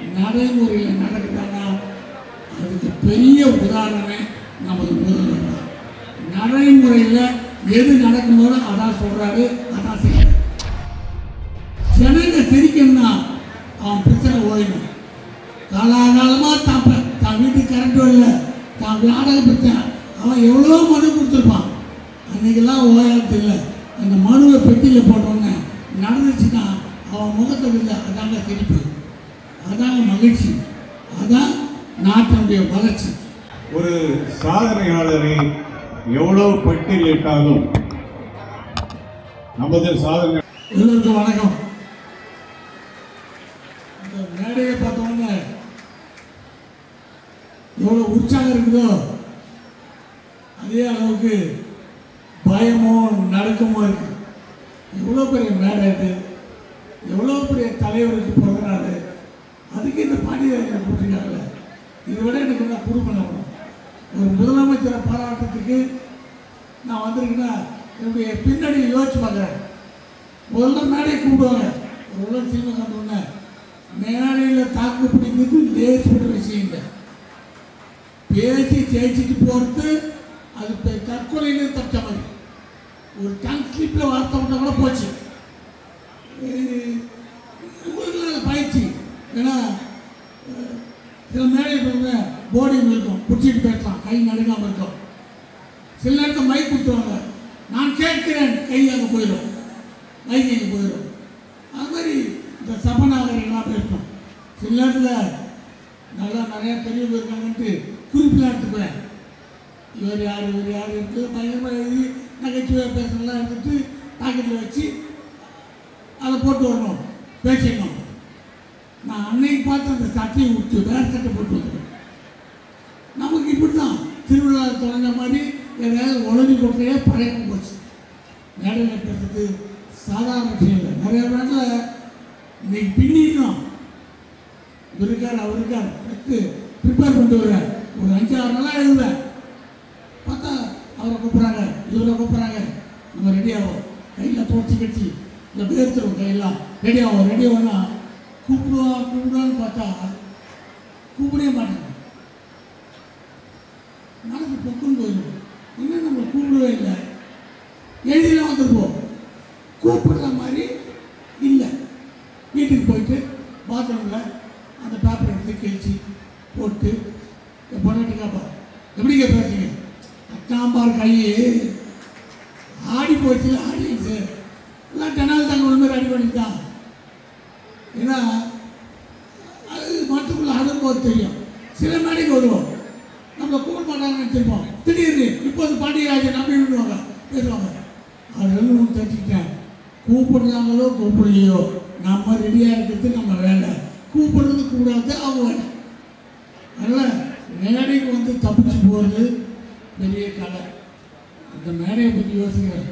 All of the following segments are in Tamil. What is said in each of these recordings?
நடைமுறையில் நடக்குதானா அதுக்கு பெரிய உதாரணமே நமது முதல்வர் தான் நடைமுறையில் எது நடக்கும்போது அதான் சொல்றாரு அதான் செய்யறாரு ஜனங்க சிரிக்கணும்னா அவன் பிரச்சனை ஓயணும் காலாகாலமாக தான் ப- தான் வீட்டுக்கு கரண்ட் வரல தான் வாடகை பிரச்சனை அவன் எவ்வளோ மனு கொடுத்துருப்பான் அன்னைக்கெல்லாம் ஓயாது இல்லை அந்த மனுவை பெட்டியில் போட்டோன்னே நடந்துச்சுன்னா அவன் முகத்தை இல்லை அதாங்க சிரிப்பு அதாங்க மகிழ்ச்சி அதான் நாட்டினுடைய வளர்ச்சி ஒரு சாதனையாளரை எவ்வளவு பட்டியலிட்டாலும் நமது சாதனை எல்லோருக்கும் வணக்கம் இந்த மேடையை பார்த்தோன்னே எவ்வளோ உற்சாகம் இருக்குதோ அதே அளவுக்கு பயமோ நடுக்கமோ இருக்கு எவ்வளோ பெரிய மேடை இது எவ்வளோ பெரிய தலைவருக்கு பிறந்த நாள் அதுக்கு இந்த பாண்டியராஜனை போட்டிருக்காங்கல்ல இதை விட எனக்கு என்ன குடும்பம் ஒரு முதலமைச்சரை பாராட்டுறதுக்கு நான் வந்திருக்கேன்னா என்னுடைய பின்னணி யோசிச்சு பார்க்குறேன் முதல்ல மேடையை கூப்பிடுவாங்க ஒரு உலக சினிமா கண்டோன்னே மேடையில் தாக்கு பிடிக்கிறது லேசுபட்ட விஷயம் இல்லை பேசி ஜெயிச்சுட்டு போகிறது அது இப்போ தற்கொலையிலே தப்பிச்ச மாதிரி ஒரு டங் ஸ்லிப்பில் வார்த்தை விட்டா கூட போச்சு அஹ் உங்களுக்கு அது பயிற்சி ஏன்னா அஹ், சில மேடைகள் போர்டிங் இருக்கும் பிடிச்சிட்டு பேசலாம் கை நடுங்காமல் இருக்கும் சில நேரத்தில் மைக் கொடுத்துருவாங்க நான் கேட்கிறேன் கை அங்கே போயிடும் மைக் அங்கே போயிடும் அது மாதிரி இந்த சபநாகரிகமாக பேசணும் சில நேரத்தில் நல்லா நிறைய பெரியவங்க இருக்காங்கன்ட்டு குறிப்பெலாம் எடுத்துக்குவேன் இவர் யார் இவர் யார் இருக்கு பயங்கரமாக எழுதி நகைச்சுவையாக பேசுறதெல்லாம் எடுத்துட்டு பாக்கெட்டில் வச்சு அதை போட்டு வரணும் பேசிடணும் நான் அன்னைக்கு பார்த்து அந்த சட்டையை விட்டு வேறு சட்டை போட்டு வந்துடுவேன் நமக்கு இப்படி தான் திருவிழா தொலைஞ்ச மாதிரி ஏதாவது உழவி கொட்டையே பழக்கம் போச்சு மேடையில் பேசுறது சாதாரண விஷயம் இல்லை நிறைய நேரத்தில் இன்னைக்கு பின்னிட்டோம் இவர் இருக்கார் அவர் இருக்கார் எடுத்து ப்ரிப்பேர் பண்ணிட்டு வரேன் ஒரு அஞ்சு ஆறு நாளாக எழுதுவேன் பார்த்தா அவரை கூப்பிட்றாங்க இவரை கூப்பிட்றாங்க நம்ம ரெடி ஆகும் கையில் தோச்சி கட்சி இல்லை பேர்த்துருவோம் கையெல்லாம் ரெடி ஆகும் ரெடி ஆகும்னா கூப்பிடுவா கூப்பிடுவான்னு பார்த்தா கூப்பிடவே மாட்டாங்க மனசு பொக்குன்னு போயிடும் இன்னும் நம்ம கூப்பிடவே இல்லை எழுதினா வந்துருப்போம் கூப்பிடுற மாதிரி இல்லை வீட்டுக்கு போயிட்டு பாத்ரூமில் அந்த பேப்பரை எடுத்து கிழிச்சு போட்டு என் பொண்டாட்டி காப்பா எப்படிங்க பேசுங்க அட்டாம்பார் கை ஆடி போச்சு ஆடிடுச்சு எல்லாம் டெனால் தாங்க ஒரு மாதிரி அடி பண்ணிட்டான் ஏன்னா அது மற்றக்குள்ள ஆடும்போது தெரியும் சில மேடைக்கு வருவோம் நம்மளை கூப்பிட மாட்டாங்கன்னு நினச்சிருப்போம் திடீர்னு இப்போது பாண்டியராஜன் நம்பிடுவாங்க பேசுவாங்க அது ரெண்டு மூணு தெரிஞ்சுக்கிட்டேன் கூப்பிடுறாங்களோ கூப்பிடலையோ நம்ம ரெடியாக இருக்கிறது நம்ம வேலை கூப்பிடுறது கூடாது அவங்க வேலை அதனால் மேடைக்கு வந்து தப்பிச்சு போகிறது பெரிய கலை அந்த மேடையை பற்றி யோசிக்கிறேன்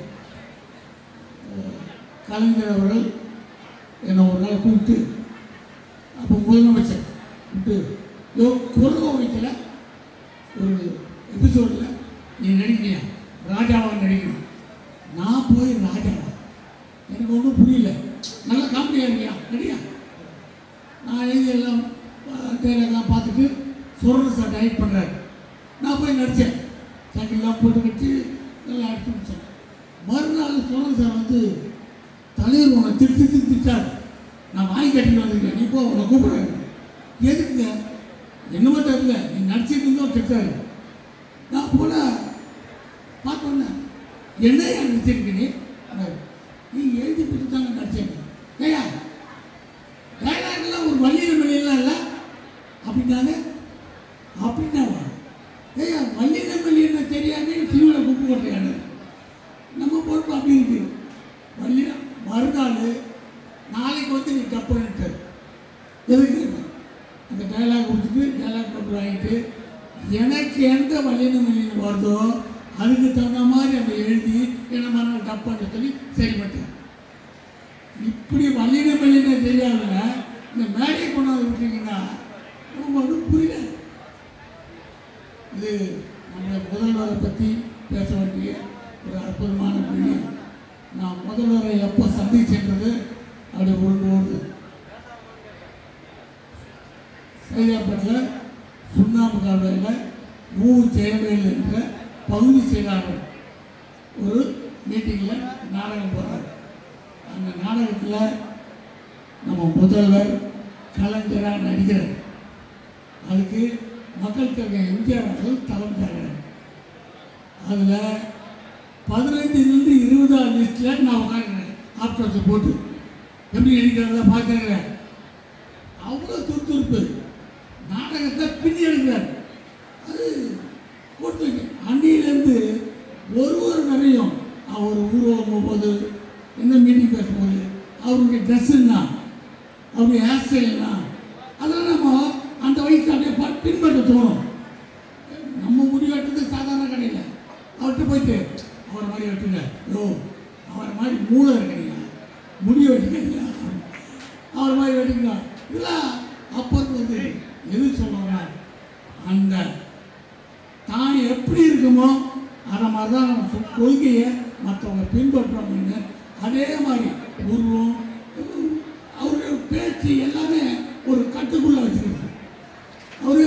அஹ் கலைஞர் அவர்கள் என்னை ஒரு நாள் கூப்பிட்டு அப்போ முதலமைச்சர் கூப்பிட்டு யோ குரல் வைக்கல ஒரு எபிசோடில் நீ நடிக்கிறியா ராஜாவா நடிக்கணும் நான் போய் ராஜாவா எனக்கு ஒன்றும் புரியல நல்ல காமெடியாக இருக்கியா நடியா நான் எழுதி எல்லாம் டைலாக்லாம் பார்த்துட்டு சுரன் சார் டைரக்ட் பண்ணுறாரு நான் போய் நடித்தேன் சைக்கிள்லாம் போட்டு கட்டி எல்லாம் அடிச்சு முடிச்சேன் மறுநாள் சுரன் சார் வந்து தலைவர் உன்னை திட்டு திட்டு திட்டார் நான் வாங்கி கட்டிட்டு வந்திருக்கேன் நீ போ உன்னை கூப்பிடுறாரு எதுக்குங்க என்னமோ தெரியல நீ நடிச்சிட்டு இருந்தோம் திட்டாரு நான் போனால் பார்த்தோன்னே என்ன ஏன் நடிச்சிருக்க நீ அப்படின்னாரு. நீ எழுதி போட்டு தாங்க நடிச்சேன் ஏயா டைலாக்லாம் ஒரு வள்ளியில் வெளியெல்லாம் இல்லை அப்படின்னாங்க அப்படின்னாவா ஏயா வள்ளியில் வெளியே தெரியாமே சிவனை குப்பு கொட்டையாடு நம்ம பொறுப்பு அப்படி இருக்கு வள்ளி மறுநாள் நாளைக்கு வந்து நீ டப் பண்ணிட்டார் எதுக்கு அந்த டைலாக் கொடுத்துட்டு டைலாக் போட்டு வாங்கிட்டு எனக்கு எந்த வல்லினம் வல்லினம் வருதோ அதுக்கு தகுந்த மாதிரி அதை எழுதி என்ன மறுநாள் டப் பண்ண சொல்லி சரி பண்ணிட்டேன் இப்படி வல்லின வல்லின தெரியாதவங்க இந்த மேடையை கொண்டாந்து விட்டீங்கன்னா நமக்கு ஒன்றும் புரியல இது நம்ம முதல்வரை பற்றி பேச வேண்டிய ஒரு அற்புதமான மொழி நான் முதல்வரை எப்போ சந்திச்சேன்றது அப்படி உருண்டு ஓடுது சைதாப்பேட்டில் சுண்ணாம்பு கால்வாயில் மூ செயல்வேல் என்ற பகுதி செயலாளர் ஒரு மீட்டிங்கில் நாடகம் போகிறார் அந்த நாடகத்தில் நம்ம முதல்வர் கலைஞராக நடிக்கிறார் அதுக்கு மக்கள் தொகை எம்ஜிஆர் அவர்கள் தலைமை தாங்கிறார் அதில் பதினஞ்சுலேருந்து இருபதாவது லிஸ்ட்டில் நான் உட்காந்துக்கிறேன் ஆப்டர்ஸை போட்டு எப்படி நடிக்கிறத பார்க்குறேன் அவ்வளோ துருத்துருப்பு நாடகத்தை பின்னி எடுக்கிறார் அது போட்டு வைக்க அன்னியிலேருந்து ஒரு ஒரு நிறையும் அவர் ஊர்வலம் போகும்போது என்ன மீட்டிங் பேசும்போது அவருடைய ட்ரெஸ்ஸுன்னா அவருடைய ஹேர் ஸ்டைல்னா அதெல்லாம் நம்ம அந்த வயசுல அப்படியே பா- பின்பற்ற தோணும் நம்ம முடி வெட்டுறது சாதாரண கிடையாது அவர்கிட்ட போயிட்டு அவரை மாதிரி வெட்டுங்க யோ அவரை மாதிரி மூளை இருக்கிறீங்க முடிய வெட்டுங்க அவர் மாதிரி வெட்டுங்க இல்லை அப்போ வந்து எது சொல்லுவாங்க அந்த தான் எப்படி இருக்குமோ அதை மாதிரி தான் நம்ம சொ- கொள்கையை மற்றவங்க பின்பற்றணும்னு அதே மாதிரி உருவம் அவருடைய பேச்சு எல்லாமே ஒரு கட்டுக்குள்ளே வச்சுக்கிறது அவரு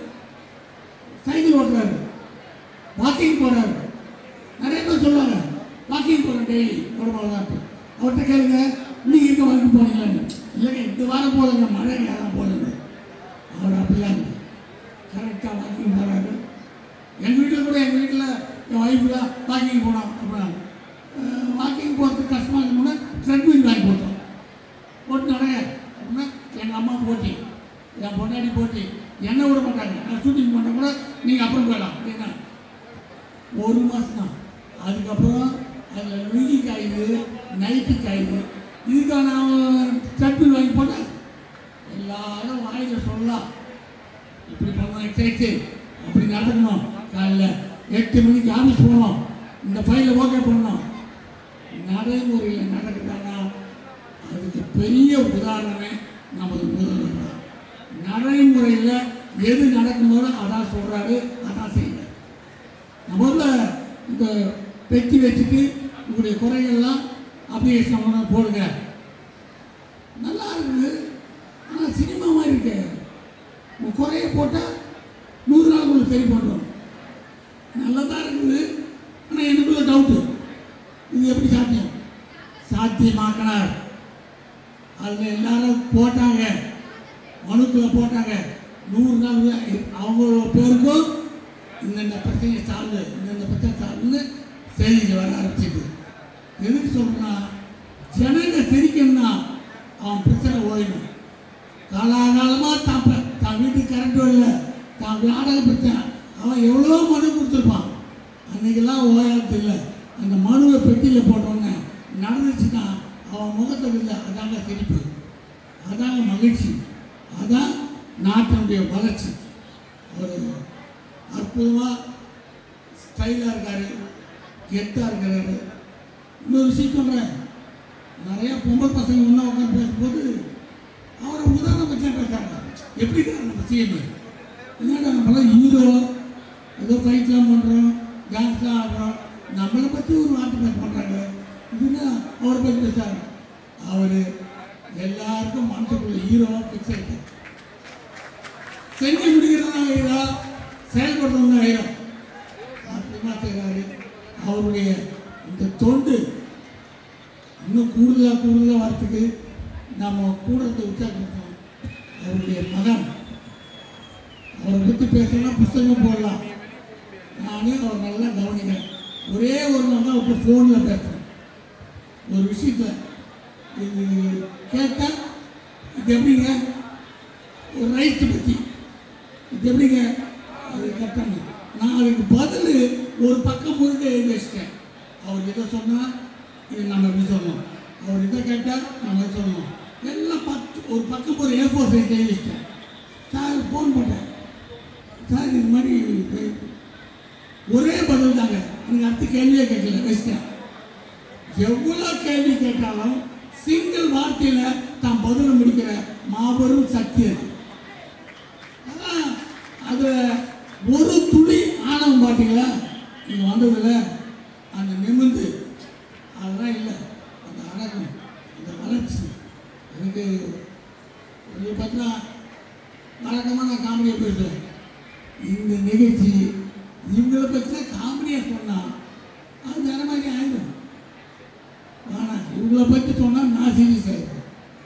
சைக்கிள் ஓட்டுறாரு வாக்கிங் போறாரு நிறைய பேர் சொல்லுவாங்க வாக்கிங் போகிறேன் டெய்லி உடம்புல தான் இருக்கு. அவர்கிட்ட கேளுங்க நீங்கள் எங்கே வாக்கிங் போனீங்களான்னு இல்லைங்க இந்த வாரம் போகலைங்க மழை நேரம் போகலங்க அவர் அப்படிலாம் இல்லை கரெக்டாக வாக்கிங் போகிறாரு எங்கள் வீட்டில் கூட எங்கள் வீட்டில் என் ஒய்ஃப்லாம் வாக்கிங் போனோம் அப்படின்னா வாக்கிங் போகிறதுக்கு கஷ்டமாக இருக்கணும்னா ட்ரெட்மில் வாங்கி போட்டோம் போட்டு நடங்க அப்படின்னா எங்கள் அம்மா போட்டி என் பொண்டாடி போட்டி என்ன விட மாட்டாங்க நான் ஷூட்டிங் பண்ண கூட நீங்கள் அப்புறம் போயிடலாம் அப்படின்னா ஒரு மாதம் தான் அதுக்கப்புறம் அதில் லுங்கி காயுது நைட்டு காயுது இதுக்காக நான் ட்ரெட்மில் வாங்கி போட்டேன் எல்லாரும் வாயில் சொல்லலாம் இப்படி பண்ணணும் எக்ஸசைஸ் அப்படி நடக்கணும் காலைல எட்டு மணிக்கு ஆஃபீஸ் போகணும் இந்த ஃபைலை ஓகே பண்ணணும் நடைமுறையில் நடக்குதானா அதுக்கு பெரிய உதாரணமே நமது முதல்வர் தான் நடைமுறையில் எது நடக்கும்போது அதான் சொல்கிறாரு அதான் செய்யறாரு முதல்ல இந்த பெட்டி வச்சுட்டு உங்களுடைய குறைகள்லாம் அப்ளிகேஷன் பண்ண போடுங்க நல்லா இருக்குது ஆனால் சினிமா மாதிரி இருக்கு உங்கள் குறைய போட்டால் நூறு நாள் உங்களுக்கு சரி பண்ணுறோம் நல்லதாக இருக்குது ஆனால் எனக்குள்ள டவுட்டு இது எப்படி சாத்தியம் சாத்தியமாக்கினார் அதில் எல்லாரும் போட்டாங்க மனுக்குள்ள போட்டாங்க நூறு நாள் வே- அவங்களோட பேருக்கும் இந்தந்த பிரச்சனை சார்ந்து இந்தந்த பிரச்சனை சார்ந்து செய்திகள் வர ஆரம்பிச்சிது எதுக்கு சொல்றேன்னா ஜனங்க சிரிக்கணும்னா அவன் பிரச்சனை ஓயணும் காலாகாலமாக தான் ப- தான் வீட்டுக்கு கரண்ட் வரல தான் வாடகை பிரச்சனை அவன் எவ்வளோ மனு கொடுத்துருப்பான் அன்னைக்கெல்லாம் ஓயாது இல்லை அந்த மனுவை பெட்டியில் போட்டோன்னே நடந்துச்சுன்னா அவன் முகத்தில் இல்லை அதாங்க சிரிப்பு அதாங்க மகிழ்ச்சி அதான் நாட்டினுடைய வளர்ச்சி அவர் அற்புதமாக ஸ்டைலாக இருக்காரு கெத்தாக இருக்கிறாரு இன்னொரு விஷயம் சொல்கிறேன் நிறைய பொம்பளை பசங்க ஒன்றா உட்காந்து பேசும்போது அவரை உதாரணம் வச்சா பேசுறாங்க எப்படி இருக்காரு நம்ம சிஎம் என்னடா நம்மளாம் ஹீரோ ஏதோ ஃபைட்லாம் பண்ணுறோம் டான்ஸ்லாம் ஆடுறோம் நம்மளை பற்றி ஒரு வார்த்தை பேச மாட்டாங்க இதுன்னா அவரை பற்றி பேசுறாங்க அவர் எல்லாருக்கும் மனசுக்குள்ள ஹீரோவாக ஃபிக்ஸ் ஆகிட்டார் செஞ்சு முடிக்கிறதா ஹீரோ செயல்படுறவங்க ஹீரோ அற்புதமாக செய்கிறாரு அவருடைய இந்த தொண்டு இன்னும் கூடுதலாக கூடுதலாக வரத்துக்கு நம்ம கூட இருந்து உற்சாகப்படுத்தணும் அவருடைய மகன் அவரை பற்றி பேசணும்னா புஸ்தகம் போடலாம் நானே அவர் நல்லா கவனிக்கிறேன் ஒரே ஒரு நாள் தான் அவர்கிட்ட ஃபோனில் பேசுகிறேன் ஒரு விஷயத்தில் இது கேட்டால் இது எப்படிங்க ஒரு ரைட்டு பற்றி இது எப்படிங்க அது கரெக்டாங்க நான் அதுக்கு பதில் ஒரு பக்கம் முழுக்க எழுதி வச்சிட்டேன் அவர் இதை சொன்னால் இது நம்ம எப்படி சொல்லணும் அவர் இதை கேட்டால் நம்ம இதை சொல்லணும் எல்லாம் பத்து ஒரு பக்கம் ஒரு ஏ ஃபோர் சைஸ் எழுதி வச்சிட்டேன் சார் ஃபோன் பண்ணேன் சார் இது மாதிரி இது- ஒரே பதில் தாங்க எனக்கு அடுத்த கேள்வியே கேட்கல வச்சிட்டேன் எவ்வளோ கேள்வி கேட்டாலும் சிங்கிள் வார்த்தையில் தான் பதில முடிக்கிற மாபெரும் சக்தி அது அதான் அது ஒரு துளி ஆணவம் பார்த்தீங்களா நீங்கள் வந்ததில்ல அந்த நிமிந்து அதெல்லாம் இல்லை அந்த அடக்கம் அந்த வளர்ச்சி எனக்கு இதை பார்த்தா வழக்கமாக நான் காமெடியாக பேசுவேன் இந்த நிகழ்ச்சி இவங்களை பற்றி காமெடியாக சொன்னால் அது வேற மாதிரி ஆயிடும் ஆனால் இவங்களை பற்றி சொன்னால் நான் சீரியஸ் ஆகிடுவேன்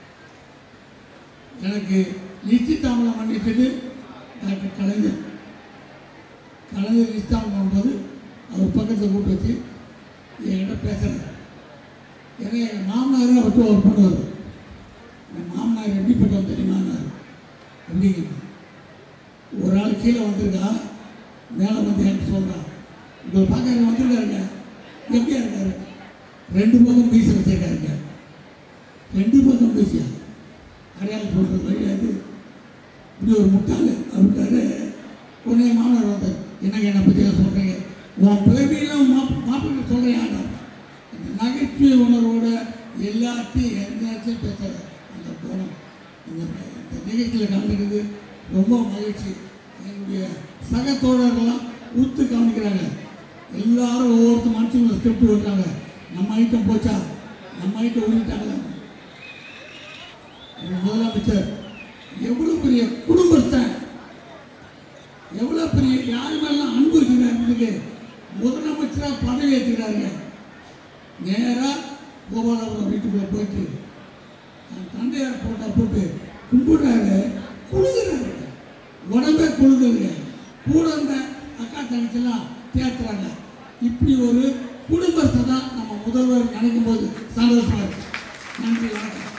எனக்கு நிச்சயதாமலம் பண்ணிட்டது டாக்டர் கலைஞர் கலைஞர் நிச்சயம் பண்ணும்போது அவர் பக்கத்தில் கூப்பிட்டு வச்சு என்கிட்ட பேசுகிறார் ஏன்னா எங்கள் மாமனார் அவர்கிட்ட ஒர்க் பண்ணுவார் என் மாமனார் எப்படிப்பட்டவன் தெரியுமான்னாரு எப்படிங்க ஒரு ஆள் கீழே வந்திருக்கா மேலே வந்து எனக்கு சொல்கிறான் உங்களை பார்க்க வந்திருக்காருங்க எப்படியா இருக்காரு ரெண்டு பக்கம் மீசை வச்சிருக்காருங்க ரெண்டு பக்கம் மீசியா அடையாளம் சொல்கிறது வழியாது இப்படி ஒரு முட்டாள் அப்படின்ட்டாரு உடனே மாமனார் வந்தார் என்னங்க என்னை பற்றி சொல்கிறீங்க உன் பேபியெல்லாம் மா மாப்பிள்ளை சொல்கிறேன் அந்த நகைச்சுவை உணர்வோட எல்லாத்தையும் எந்த நேரத்தையும் பேச அந்த குணம் இந்த இந்த நிகழ்ச்சியில் கலந்துக்கிறது ரொம்ப மகிழ்ச்சி என்னுடைய சக தோழர்கள்லாம் ஊத்து கவனிக்கிறாங்க எல்லாரும் ஒவ்வொருத்தர் மனுஷங்களை ஸ்கிரிப்ட் விடுறாங்க நம்ம ஐட்டம் போச்சா நம்ம ஐட்டம் ஊறிட்டாங்களா எங்க முதலமைச்சர் எவ்வளோ பெரிய குடும்பஸ்தன் எவ்வளோ பெரிய யார் மேலாம் அன்பு வச்சுக்கிறாரு முதலமைச்சராக பதவி ஏற்றுக்கிறாருங்க நேராக கோபாலபுரம் வீட்டுக்குள்ளே போயிட்டு தன் தந்தையார் போட்டா போட்டு கும்பிடுறாரு குழுகுறாரு உடம்பே குழுகுதுங்க கூட இருந்த அக்கா தங்கச்சிலாம் தேத்துறாங்க இப்படி ஒரு குடும்பத்தை தான் நம்ம முதல்வர் நினைக்கும் போது சந்தோஷமா இருக்கு நன்றி வணக்கம்